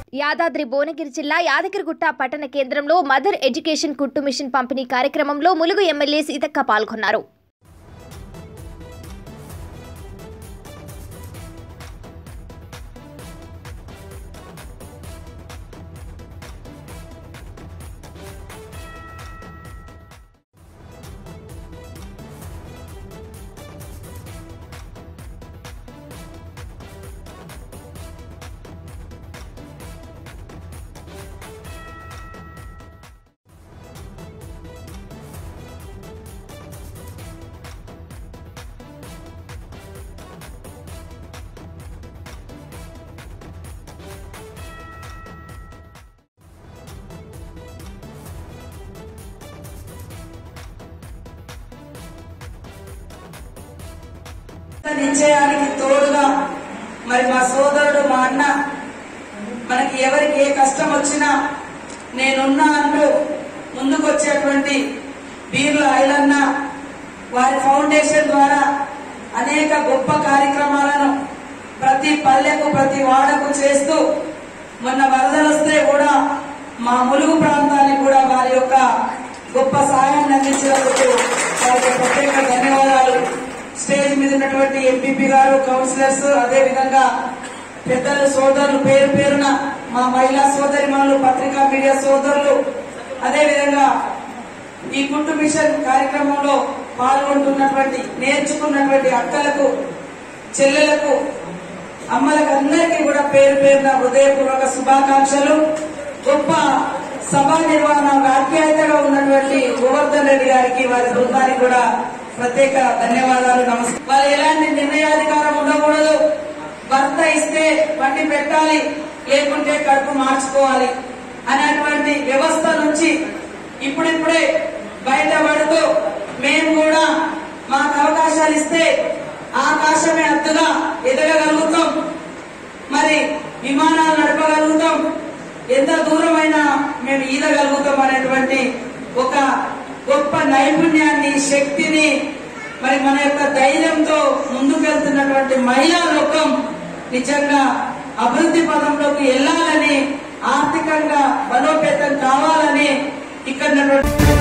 యాదాద్రి భువనగిరి జిల్లా యాదగిరిగుట్ట పట్టణ కేంద్రంలో మదర్ ఎడ్యుకేషన్ కుట్టు మిషన్ పంపిణీ కార్యక్రమంలో ములుగు ఎమ్మెల్యే సీతక్క పాల్గొన్నారు నిశ్చయానికి తోడుగా మరి మా సోదరుడు మా అన్న మనకి ఎవరికి ఏ కష్టం వచ్చినా నేనున్నా అంటూ ముందుకొచ్చేటువంటి బీర్ల ఐలన్న వారి ఫౌండేషన్ ద్వారా అనేక గొప్ప కార్యక్రమాలను ప్రతి పల్లెకు ప్రతి వాడకు చేస్తూ మొన్న వరదలు వస్తే కూడా మా ములుగు ప్రాంతానికి కూడా వారి యొక్క గొప్ప సహాయాన్ని అందించినందుకు వారికి ప్రత్యేక ధన్యవాదాలు స్టేజ్ మీద ఉన్నటువంటి ఎంపీపీ గారు కౌన్సిలర్స్ అదే విధంగా పెద్దలు సోదరులు పేరు పేరున మా మహిళా సోదరిమణులు పత్రికా మీడియా సోదరులు అదే విధంగా ఈ కుట్టు మిషన్ కార్యక్రమంలో పాల్గొంటున్నటువంటి నేర్చుకున్నటువంటి అక్కలకు చెల్లెలకు అమ్మలకు అందరికీ కూడా పేరు పేరున హృదయపూర్వక శుభాకాంక్షలు గొప్ప సభా నిర్వహణ ఆప్యాయతగా ఉన్నటువంటి గోవర్ధన్ రెడ్డి గారికి వారి బృందానికి కూడా ప్రత్యేక ధన్యవాదాలు నమస్కారం వాళ్ళు ఎలాంటి నిర్ణయాధికారం ఉండకూడదు భర్త ఇస్తే వండి పెట్టాలి లేకుంటే కడుపు మార్చుకోవాలి అనేటువంటి వ్యవస్థ నుంచి ఇప్పుడిప్పుడే బయటపడుతూ మేము కూడా మాకు అవకాశాలు ఇస్తే ఆకాశమే అద్దుగా ఎదగగలుగుతాం మరి విమానాలు నడపగలుగుతాం ఎంత దూరమైనా మేము ఈదగలుగుతాం అనేటువంటి ఒక గొప్ప నైపుణ్యాన్ని శక్తిని మరి మన యొక్క ధైర్యంతో ముందుకెళ్తున్నటువంటి మహిళా లోకం నిజంగా అభివృద్ధి పదంలోకి వెళ్ళాలని ఆర్థికంగా బలోపేతం కావాలని ఇక్కడ ఉన్నటువంటి